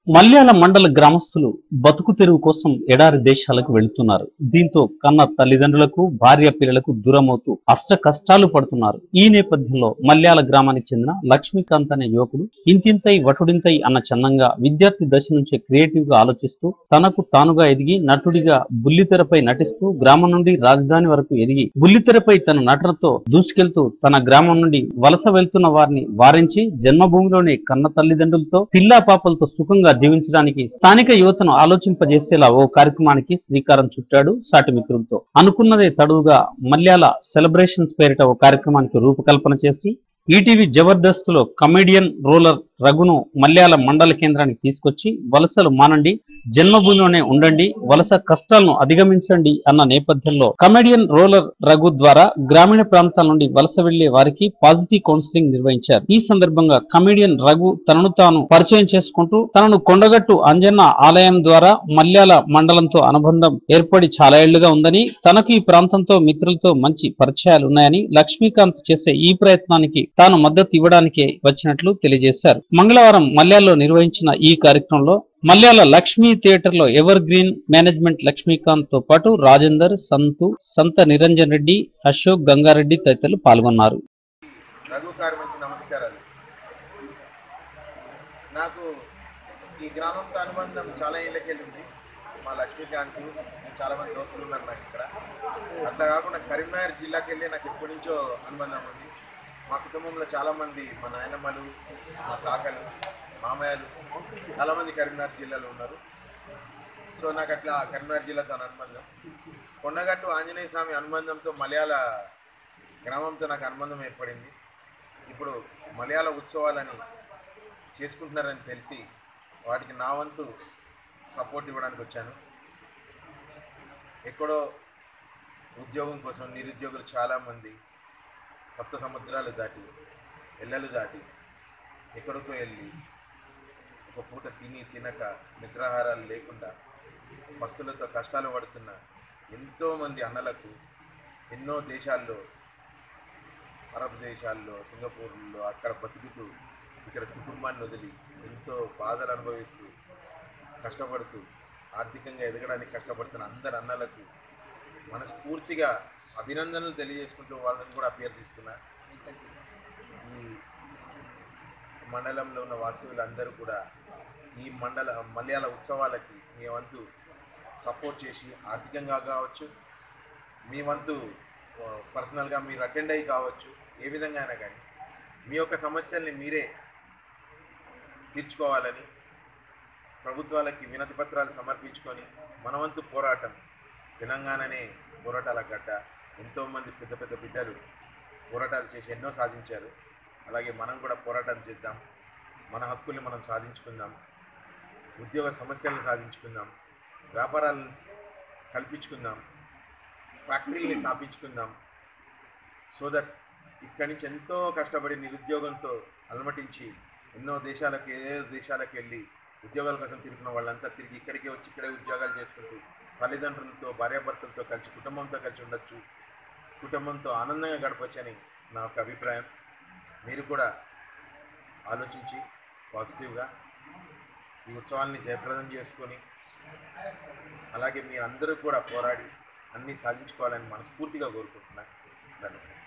మల్యాల మండల గ్రామస్తులు బతుకు తెరువు కోసం ఎడారి దేశాలకు వెళ్తున్నారు దీంతో కన్న తల్లిదండ్రులకు భార్య పిల్లలకు దూరమవుతూ అష్ట కష్టాలు పడుతున్నారు ఈ నేపథ్యంలో మల్యాల గ్రామానికి చెందిన లక్ష్మీకాంత్ అనే యువకుడు ఇంతింతై వటుడింతై అన్న చందంగా విద్యార్థి దశ నుంచే క్రియేటివ్ గా ఆలోచిస్తూ తనకు తానుగా ఎదిగి నటుడిగా బుల్లితెరపై నటిస్తూ గ్రామం నుండి రాజధాని వరకు ఎదిగి బుల్లితెరపై తన నటనతో దూసుకెళ్తూ తన గ్రామం నుండి వలస వెళ్తున్న వారిని వారించి జన్మభూమిలోనే కన్న తల్లిదండ్రులతో పిల్లా పాపలతో సుఖంగా జీవించడానికి స్థానిక యువతను ఆలోచింపజేసేలా ఓ కార్యక్రమానికి శ్రీకారం చుట్టాడు సాటి మిత్రులతో అనుకున్నదే తడువుగా మల్యాల సెలబ్రేషన్స్ పేరిట ఓ కార్యక్రమానికి రూపకల్పన చేసి ఈటీవీ జబర్దస్త్ లో కమెడియన్ రోలర్ రఘును మల్యాల మండల కేంద్రానికి తీసుకొచ్చి వలసలు మానండి జన్మభూమిలోనే ఉండండి వలస కష్టాలను అధిగమించండి అన్న నేపథ్యంలో కమెడియన్ రోలర్ రఘు ద్వారా గ్రామీణ ప్రాంతాల నుండి వలస వెళ్లే వారికి పాజిటివ్ కౌన్సిలింగ్ నిర్వహించారు ఈ సందర్భంగా కమెడియన్ రఘు తనను తాను పరిచయం చేసుకుంటూ తనను కొండగట్టు అంజన్న ఆలయం ద్వారా మల్యాల మండలంతో అనుబంధం ఏర్పడి చాలా ఏళ్లుగా ఉందని తనకు ఈ ప్రాంతంతో మిత్రులతో మంచి పరిచయాలు ఉన్నాయని లక్ష్మీకాంత్ చేసే ఈ ప్రయత్నానికి తాను మద్దతు ఇవ్వడానికే వచ్చినట్లు తెలియజేశారు మంగళవారం మల్యాల్లో నిర్వహించిన ఈ కార్యక్రమంలో మల్యాల లక్ష్మీ థియేటర్ లో ఎవర్ గ్రీన్ మేనేజ్మెంట్ లక్ష్మీకాంత్ తో పాటు రాజేందర్ సంతు సంత నిరంజన్ రెడ్డి అశోక్ గంగారెడ్డి తదితరులు పాల్గొన్నారు రఘు గారు మంచి నమస్కారాలు నాకు ఈ గ్రామంతో అనుబంధం చాలా ఏళ్ళకెళ్ళింది మా లక్ష్మీకాంత్ చాలా మంది దోస్తులు ఉన్నారు నాకు ఇక్కడ అట్లా కాకుండా కరీంనగర్ జిల్లాకి వెళ్ళి నాకు ఎప్పటి నుంచో అనుబంధం ఉంది మా కుటుంబంలో చాలామంది మా నాయనమ్మలు మా కాకలు మామయ్యలు చాలామంది కరీంనగర్ జిల్లాలో ఉన్నారు సో నాకు అట్లా కరీంనగర్ జిల్లాతో అనుబంధం కొండగట్టు ఆంజనేయ స్వామి అనుబంధంతో మలయాళ గ్రామంతో నాకు అనుబంధం ఏర్పడింది ఇప్పుడు మలయాళ ఉత్సవాలని చేసుకుంటున్నారని తెలిసి వాటికి నా వంతు సపోర్ట్ ఇవ్వడానికి వచ్చాను ఎక్కడో ఉద్యోగం కోసం నిరుద్యోగులు చాలామంది సప్త సముద్రాలు దాటి ఎల్లలు దాటి ఎక్కడికో వెళ్ళి ఒక పూట తిని తినక నిద్రాహారాలు లేకుండా పస్తులతో కష్టాలు పడుతున్న ఎంతోమంది అన్నలకు ఎన్నో దేశాల్లో అరబ్ దేశాల్లో సింగపూర్లో అక్కడ బతుకుతూ ఇక్కడ కుటుంబాన్ని వదిలి ఎంతో బాధలు అనుభవిస్తూ కష్టపడుతూ ఆర్థికంగా ఎదగడానికి కష్టపడుతున్న అందరు అన్నలకు మనస్ఫూర్తిగా అభినందనలు తెలియజేసుకుంటూ వాళ్ళని కూడా అభ్యర్థిస్తున్నా ఈ మండలంలో ఉన్న వాస్తవులందరూ కూడా ఈ మండల మలయాళ ఉత్సవాలకి మీ వంతు సపోర్ట్ చేసి ఆర్థికంగా కావచ్చు మీ వంతు ఆ, పర్సనల్గా మీరు అటెండ్ అయ్యి కావచ్చు ఏ విధంగా అయినా కానీ మీ యొక్క సమస్యల్ని మీరే తీర్చుకోవాలని ప్రభుత్వాలకి వినతి పత్రాలు సమర్పించుకొని మన వంతు పోరాటం తెలంగాణనే పోరాటాల గడ్డ ఎంతోమంది పెద్ద పెద్ద బిడ్డలు పోరాటాలు చేసి ఎన్నో సాధించారు అలాగే మనం కూడా పోరాటం చేద్దాం మన హక్కుల్ని మనం సాధించుకుందాం ఉద్యోగ సమస్యలను సాధించుకుందాం వ్యాపారాలను కల్పించుకుందాం ఫ్యాక్టరీల్ని స్థాపించుకుందాం సో దట్ ఇక్కడి నుంచి ఎంతో కష్టపడి నిరుద్యోగంతో అలమటించి ఎన్నో దేశాలకు ఏ దేశాలకు వెళ్ళి ఉద్యోగాల కోసం తిరుగుతున్న వాళ్ళంతా తిరిగి ఇక్కడికే వచ్చి ఇక్కడే ఉద్యోగాలు చేసుకుంటూ తల్లిదండ్రులతో భార్యాభర్తలతో కలిసి కుటుంబంతో కలిసి ఉండొచ్చు కుటుంబంతో ఆనందంగా గడపొచ్చని నా యొక్క అభిప్రాయం మీరు కూడా ఆలోచించి పాజిటివ్గా ఈ ఉత్సవాల్ని జయప్రదం చేసుకొని అలాగే మీరందరూ కూడా పోరాడి అన్నీ సాధించుకోవాలని మనస్ఫూర్తిగా కోరుకుంటున్నాను ధన్యవాదాలు